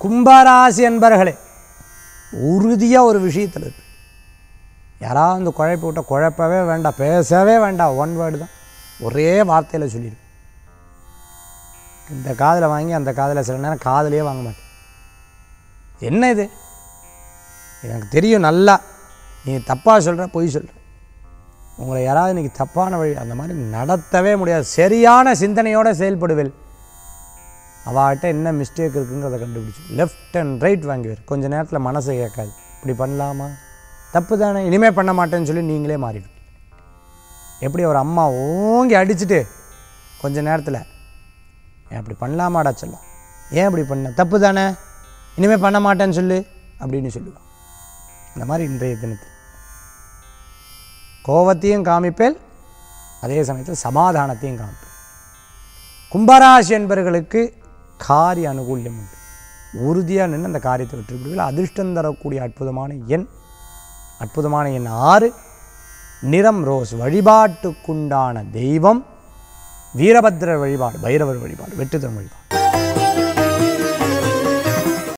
கும்பராசி என்பர்களே உறுதியாக ஒரு விஷயத்தில் இருக்கு யாராவது வந்து குழப்பி விட்டால் குழப்பவே வேண்டாம் பேசவே வேண்டாம் ஒன் வேர்டு தான் ஒரே வார்த்தையில் சொல்லிடும் இந்த காதில் வாங்கி அந்த காதில் சில நேரம் காதுலயே வாங்க மாட்டேன் என்ன இது எனக்கு தெரியும் நல்லா நீ தப்பாக சொல்கிற பொய் சொல்கிற உங்களை யாராவது இன்றைக்கி தப்பான வழி அந்த மாதிரி நடத்தவே முடியாது சரியான சிந்தனையோடு செயல்படுவேன் அவகிட்ட என்ன மிஸ்டேக் இருக்குங்கிறத கண்டுபிடிச்சு லெஃப்ட் அண்ட் ரைட் வாங்குவார் கொஞ்ச நேரத்தில் மனசு கேட்காது இப்படி பண்ணலாமா தப்பு தானே இனிமேல் பண்ண மாட்டேன்னு சொல்லி நீங்களே மாறிடும் எப்படி ஒரு அம்மா ஓங்கி அடிச்சுட்டு கொஞ்ச நேரத்தில் ஏன் அப்படி பண்ணலாமாடா சொல்லும் ஏன் இப்படி பண்ண தப்பு தானே இனிமேல் பண்ண மாட்டேன்னு சொல்லு அப்படின்னு சொல்லுவான் இந்த மாதிரி இன்றைய தினத்தில் கோவத்தையும் காமிப்பேல் அதே சமயத்தில் சமாதானத்தையும் காமிப்பேன் கும்பராசி என்பவர்களுக்கு காரிய அனுகூல்யம் உண்டு உறுதியாக நின்று அந்த காரியத்தை வெற்றிப்படுவீர்கள் அதிர்ஷ்டம் தரக்கூடிய அற்புதமான எண் அற்புதமான எண் ஆறு நிறம் ரோஸ் வழிபாட்டுக்குண்டான தெய்வம் வீரபத்திரர் வழிபாடு பைரவர் வழிபாடு வெற்றிதன் வழிபாடு